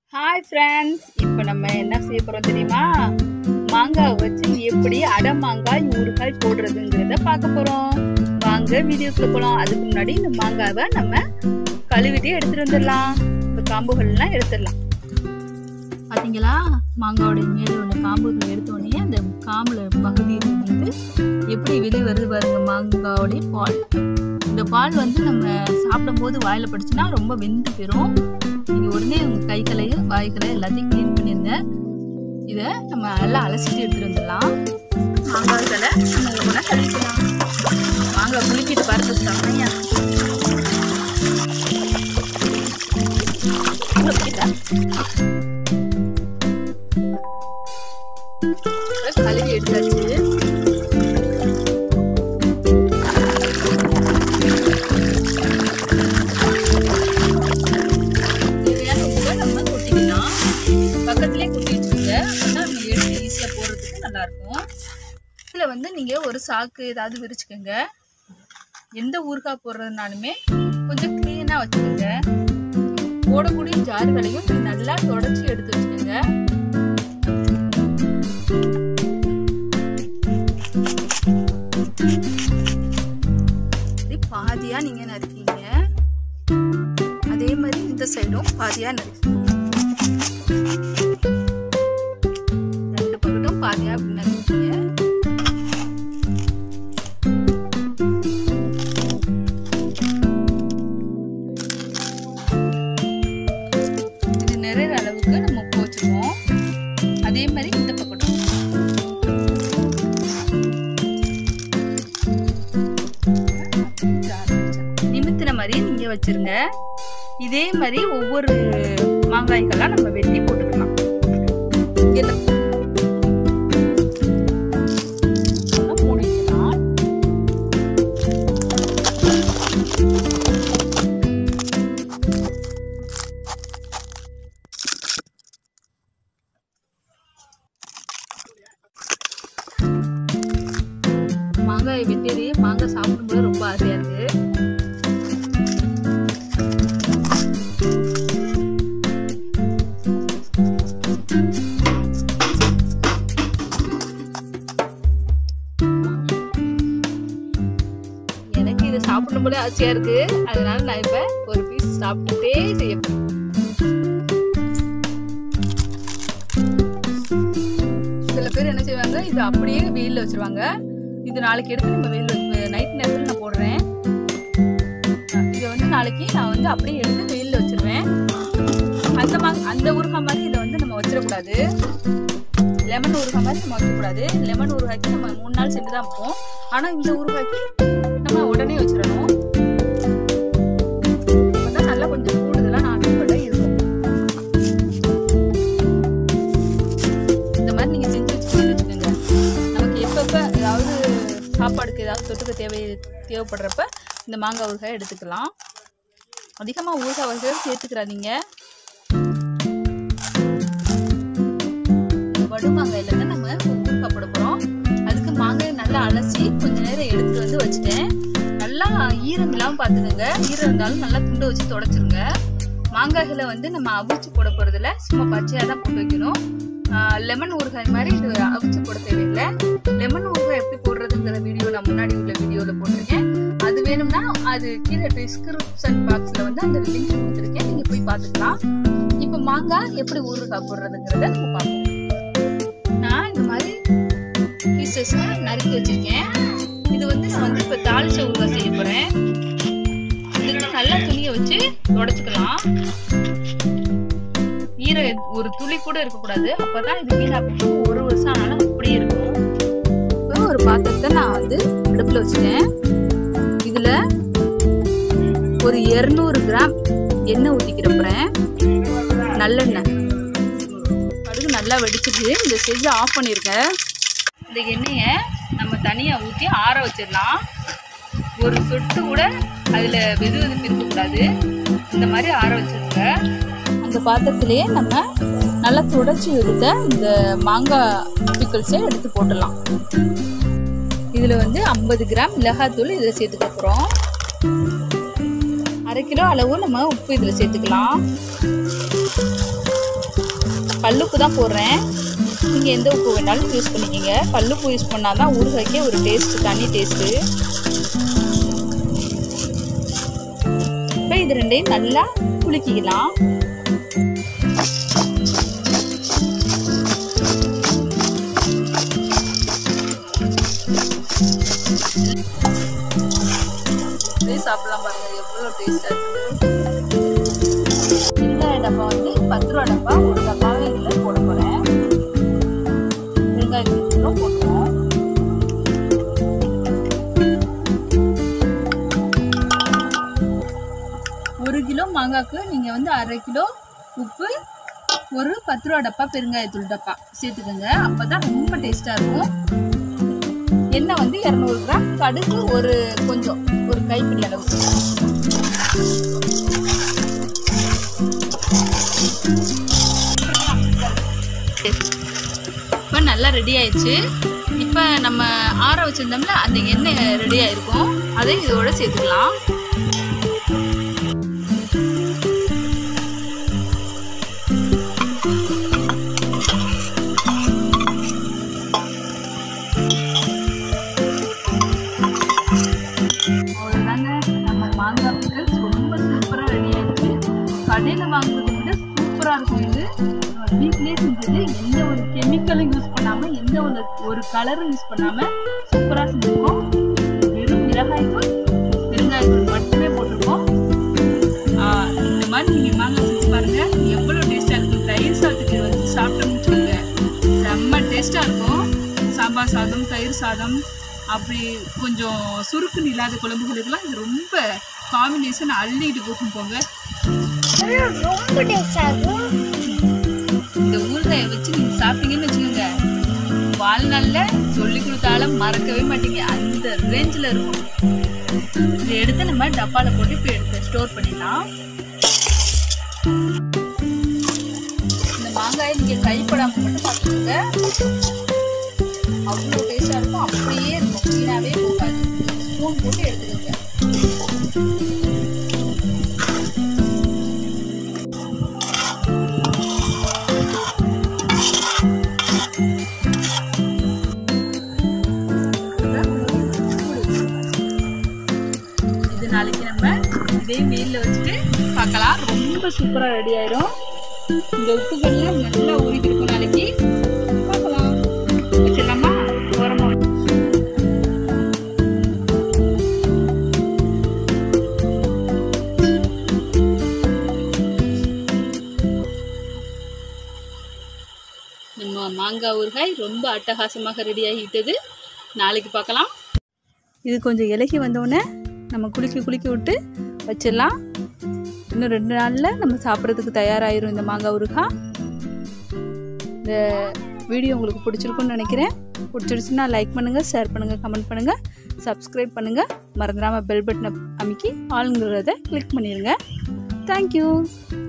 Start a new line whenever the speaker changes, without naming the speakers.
Hi friends இப்போ நம்ம என்ன செய்ய போகிறோம் தெரியுமா மாங்காய் வச்சு எப்படி அடை மாங்காய் ஊறுகாய் போடுறதுங்கிறத பார்க்க போகிறோம் வாங்க வீடியோக்குள்ள போகலாம் அதுக்கு முன்னாடி இந்த மாங்காவை நம்ம கழுவிட்டு எடுத்துட்டு வந்துடலாம் இந்த காம்புகள்லாம் எடுத்துடலாம் பார்த்தீங்களா மாங்காவோட மேலே உள்ள காம்புகள் எடுத்தோடனே அந்த காம்புல பகுதியில் வந்து எப்படி வெளியே வருது பாருங்க மாங்காவோடைய பால் இந்த பால் வந்து நம்ம சாப்பிடும்போது வாயில் பட்டுச்சுன்னா ரொம்ப வெந்து போயிடும் நீங்கள் உடனே உங்கள் கைகளையும் வாய்களையும் எல்லாத்தையும் க்ளீன் பண்ணிடுங்க இதை நம்ம நல்லா அலசிட்டு எடுத்துட்டு வந்துடலாம் மாங்காய்களை நம்ம ஒன்றா கழிக்கலாம் மாங்காய் குளிக்கிட்டு பார்த்து செம்மையா இவ்வளோ பிடிக்கா? இப்ப கழுவி எடுத்தாச்சு தேவையான உப்பை நம்ம கொட்டிக்கலாம் பக்கத்துலேயே கொட்டி வச்சுக்கோங்க அப்பதான் நம்ம எடுத்து ஈஸியாக போடுறதுக்கு நல்லா இருக்கும் இதில் வந்து நீங்கள் ஒரு சாக்கு ஏதாவது விரிச்சுக்கோங்க எந்த ஊறுகாய் போடுறதுனாலுமே கொஞ்சம் க்ளீனாக வச்சுக்கோங்க போடக்கூடிய ஜாறுகளையும் இப்படி நல்லா தொடச்சி எடுத்து வச்சுக்கோங்க இப்படி பாதியா நீங்க நறுக்கீங்க அதே மாதிரி இந்த சைடும் பாதியா நறுக்கீங்க ரெண்டு பக்கட்டும் பாதியா அப்படி நறுக்கீங்க இது நிறைய அளவுக்கு நம்ம உப்பு வச்சிருவோம் அதே மாதிரி இந்த பக்கட்டும் நிமித்தின மாதிரி நீங்க வச்சிருங்க இதே மாதிரி ஒவ்வொரு மாங்காய்களா நம்ம வெட்டி போட்டுக்கலாம் இதுல நல்லா மூடி வைக்கலாம். மாங்காய் வெட்டியது மாங்காய் சாப்பிடும்போது ரொம்ப ஆசையா இருக்கு எனக்கு இது சாப்பிடணும் போல ஆசையா இருக்கு அதனால நான் இப்ப ஒரு பீஸ் சாப்பிட்டுட்டே செய்ய போறேன். சில பேர் என்ன செய்வாங்க இது அப்படியே வெயில்ல வச்சிருவாங்க இது நாளைக்கு எடுத்து நம்ம வெயில் நைட் நேரத்தில் நான் போடுறேன் இதை வந்து நாளைக்கு நான் வந்து அப்படியே எடுத்து வெயில்ல வச்சிருவேன் அந்த மா அந்த ஊறுகாய் மாதிரி இதை வந்து நம்ம வச்சிடக்கூடாது லெமன் ஊறுகாய் மாதிரி நம்ம வைக்கக்கூடாது லெமன் ஊறுகாய்க்கு நம்ம மூணு நாள் செஞ்சு தான் வைப்போம் ஆனால் இந்த ஊறுகாய்க்கு நம்ம உடனே வச்சிடணும் அப்பதான் நல்லா கொஞ்சம் கூடுதலாக நாட்டுப்பட இருக்கும் இந்த மாதிரி நீங்கள் செஞ்சு வச்சுக்கணும்னு வச்சுக்கோங்க நமக்கு எப்பப்போ ஏதாவது சாப்பாடுக்கு ஏதாவது தொட்டுக்க தேவை தேவைப்படுறப்ப இந்த மாங்காய் ஊறுகாய் எடுத்துக்கலாம் அதிகமாக ஊறுகாய் வகைகள் சேர்த்துக்கிறாதீங்க வடு மாங்காயில தான் நம்ம ஊறுகாய் போட போகிறோம் அதுக்கு மாங்காயை நல்லா அலசி கொஞ்ச நேரம் எடுத்துட்டு வந்து வச்சுட்டேன் நல்லா ஈரம் இல்லாமல் பார்த்துக்கோங்க ஈரம் இருந்தாலும் நல்லா துண்டை வச்சு தொடச்சிருங்க மாங்காய்களை வந்து நம்ம அவிச்சு போட போகிறதில்ல சும்மா பச்சையாக தான் போட்டு வைக்கணும் லெமன் ஊறுகாய் மாதிரி இது அவிச்சு போட தேவையில்லை லெமன் ஊறுகாய் எப்படி போடுறதுங்கிற வீடியோ நான் முன்னாடி உள்ள வீடியோவில் போட்டிருக்கேன் அது வேணும்னா அது கீழே டிஸ்கிரிப்ஷன் பாக்ஸில் வந்து அந்த லிங்க் கொடுத்துருக்கேன் நீங்கள் போய் பார்த்துக்கலாம் இப்போ மாங்காய் எப்படி ஊறுகாய் போடுறதுங்கிறத நம்ம பார்ப்போம் நான் இந்த மாதிரி பீசஸ்லாம் நறுக்கி வச்சிருக்கேன் இது வந்து நான் வந்து இப்போ தாளிச்ச ஊறுகாய் செய்ய போகிறேன் இதுக்கு நல்லா துணியை வச்சு தொடச்சிக்கலாம் ஈர ஒரு துளி கூட இருக்கக்கூடாது அப்பதான் இது வீணா போகும் ஒரு வருஷம் ஆனாலும் அப்படியே இருக்கும் இப்போ ஒரு பாத்திரத்தை நான் வந்து அடுப்பில் வச்சுட்டேன் இதில் ஒரு இரநூறு கிராம் எண்ணெய் ஊற்றிக்கிறப்பறேன் நல்லெண்ணெய் கடுகு நல்லா வெடிச்சிட்டு இந்த ஸ்டேஜில் ஆஃப் பண்ணியிருக்கேன் இந்த எண்ணெயை நம்ம தனியாக ஊற்றி ஆற வச்சிடலாம் ஒரு சொட்டு கூட அதில் வெது வெதுப்பு இருக்கக்கூடாது இந்த மாதிரி ஆற வச்சிருங்க அந்த பாத்திரத்திலேயே நம்ம நல்லா துடைச்சி எடுத்த இந்த மாங்காய் பிக்கிள்ஸை எடுத்து போட்டுடலாம் இதில் வந்து ஐம்பது கிராம் மிளகாத்தூள் இதில் சேர்த்துக்க போகிறோம் அரை கிலோ அளவு நம்ம உப்பு இதில் சேர்த்துக்கலாம் கல்லுப்பு தான் போடுறேன் நீங்கள் எந்த உப்பு வேணாலும் யூஸ் பண்ணிக்கோங்க கல்லுப்பு யூஸ் பண்ணால் தான் ஊறுகாய்க்கே ஒரு டேஸ்ட்டு தனி டேஸ்ட்டு இப்போ இது ரெண்டையும் நல்லா குலுக்கிக்கலாம் சாப்பிடலாம் பாருங்க எவ்வளோ டேஸ்டாக இருக்குது வெங்காய டப்பா வந்து பத்து ரூபா டப்பா ஒரு டப்பாவே இதில் போட போகிறேன் வெங்காயத்தூள் போட்டுருவோம் ஒரு கிலோ மாங்காய்க்கு நீங்கள் வந்து அரை கிலோ உப்பு ஒரு பத்து ரூபா டப்பா பெருங்காயத்தூள் டப்பா சேர்த்துக்கோங்க அப்போ தான் ரொம்ப டேஸ்ட்டாக இருக்கும் எண்ணெய் வந்து இரநூறு கிராம் கடுகு ஒரு கொஞ்சம் ஒரு கைப்பிடி அளவு இப்போ நல்லா ரெடி ஆயிடுச்சு இப்போ நம்ம ஆற வச்சுருந்தோம்ல அந்த எண்ணெய் ரெடி ஆயிருக்கும் அதை இதோட சேர்த்துக்கலாம் அவ்வளோதாங்க நம்ம மாங்காய் பிக்கல்ஸ் ரொம்ப சூப்பராக ரெடி ஆயிடுச்சு கடையில் வாங்குறதை விட சூப்பராக இருக்கும் இது நம்ம வீட்டிலே செஞ்சது எந்த ஒரு கெமிக்கலும் யூஸ் பண்ணாமல் எந்த ஒரு ஒரு கலரும் யூஸ் பண்ணாமல் சூப்பராக செஞ்சுருக்கோம் வெறும் மிளகாய்த்தூள் பெருங்காயத்தூள் மட்டுமே போட்டிருக்கோம் ஆஹ் இந்த மாதிரி நீங்கள் மாங்காய் செஞ்சு பாருங்கள் எவ்வளோ டேஸ்ட்டாக இருக்கும் தயிர் சாதத்துக்கு வச்சு சாப்பிட்டோம்னு வச்சுக்கோங்க செம்ம டேஸ்ட்டாக இருக்கும் சாம்பார் சாதம் தயிர் சாதம் அப்படி கொஞ்சம் சுருக்குன்னு இல்லாத குழம்புகளுக்கெல்லாம் இது ரொம்ப காம்பினேஷன் அள்ளிட்டு போகும் போங்க
ரொம்ப டேஸ்டாக இருக்கும்
இந்த ஊறுகாயை வச்சு நீங்க சாப்பிட்டீங்கன்னு வச்சுக்கோங்க வாழ்நாளில் சொல்லி கொடுத்தாலும் மறக்கவே மாட்டீங்க அந்த ரேஞ்சில் இருக்கும் இதை எடுத்து நம்ம டப்பாவில் போட்டு இப்போ எடுத்து ஸ்டோர் பண்ணிடலாம் இந்த மாங்காயை நீங்கள் கைப்படாமல் மட்டும் பார்த்துக்கோங்க அவ்வளோ டேஸ்டாக இருக்கும் அப்படியே இருக்கும் வீணாவே போகாது ஸ்பூன் போட்டு எடுத்துக்கோங்க இது நாளைக்கு நம்ம இதே வெயிலில் வச்சுட்டு பார்க்கலாம் ரொம்ப சூப்பராக ரெடி ஆயிரும் இந்த உப்புகள்லாம் நல்லா உருகி இருக்கும் நாளைக்கு பார்க்கலாம் வச்சிடலாமா ஓரமாக நம்ம மாங்காய் ஊறுகாய் ரொம்ப அட்டகாசமாக ரெடி ஆகிவிட்டது நாளைக்கு பார்க்கலாம் இது கொஞ்சம் இலகி வந்தோடனே நம்ம குலுக்கி குலுக்கி விட்டு வச்சிடலாம் இன்னும் ரெண்டு நாளில் நம்ம சாப்பிட்றதுக்கு தயாராகிரும் இந்த மாங்காய் ஊறுகாய் இந்த வீடியோ உங்களுக்கு பிடிச்சிருக்குன்னு நினைக்கிறேன் பிடிச்சிருச்சுன்னா லைக் பண்ணுங்கள் ஷேர் பண்ணுங்கள் கமெண்ட் பண்ணுங்கள் சப்ஸ்கிரைப் பண்ணுங்கள் மறந்துடாமல் பெல் பட்டனை அமைக்கி ஆளுங்கிறத கிளிக் பண்ணிடுங்க தேங்க்யூ